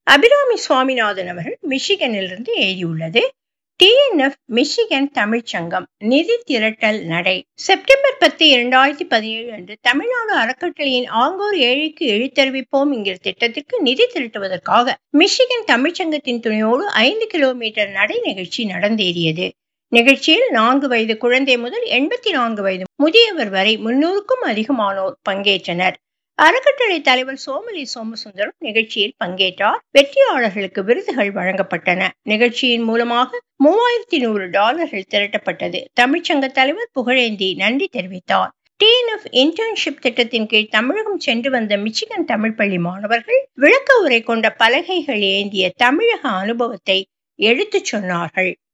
அபிராமி சுவாமிநாதன் அவர்கள் மிஷிகனிலிருந்து எழுதியுள்ளது TNF Michigan தமிழ்ச்சங்கம் நிதி திரட்டல் நடை செப்டம்பர் பத்து இரண்டாயிரத்தி பதினேழு அன்று தமிழ்நாடு அறக்கட்டளையின் ஆங்கோர் ஏழைக்கு எழுத்தறிவிப்போம் என்கிற திட்டத்திற்கு நிதி திரட்டுவதற்காக மிஷிகன் தமிழ்ச்சங்கத்தின் துணையோடு ஐந்து கிலோமீட்டர் நடை நிகழ்ச்சி நடந்தேறியது நிகழ்ச்சியில் நான்கு வயது குழந்தை முதல் எண்பத்தி நான்கு வயது முதியவர் வரை முன்னூறுக்கும் அதிகமானோர் பங்கேற்றனர் அறக்கட்டளை தலைவர் சோமலி சோமசுந்தரம் நிகழ்ச்சியில் பங்கேற்றார் வெற்றியாளர்களுக்கு விருதுகள் வழங்கப்பட்டன நிகழ்ச்சியின் மூலமாக மூவாயிரத்தி நூறு டாலர்கள் திரட்டப்பட்டது தமிழ்ச்சங்க தலைவர் புகழேந்தி நன்றி தெரிவித்தார் டிஎன்எஃப் இன்டர்ன்ஷிப் திட்டத்தின் கீழ் தமிழகம் சென்று வந்த மிச்சிகன் தமிழ் பள்ளி மாணவர்கள் விளக்க உரை கொண்ட பலகைகள் ஏந்திய தமிழக அனுபவத்தை எடுத்துச் சொன்னார்கள்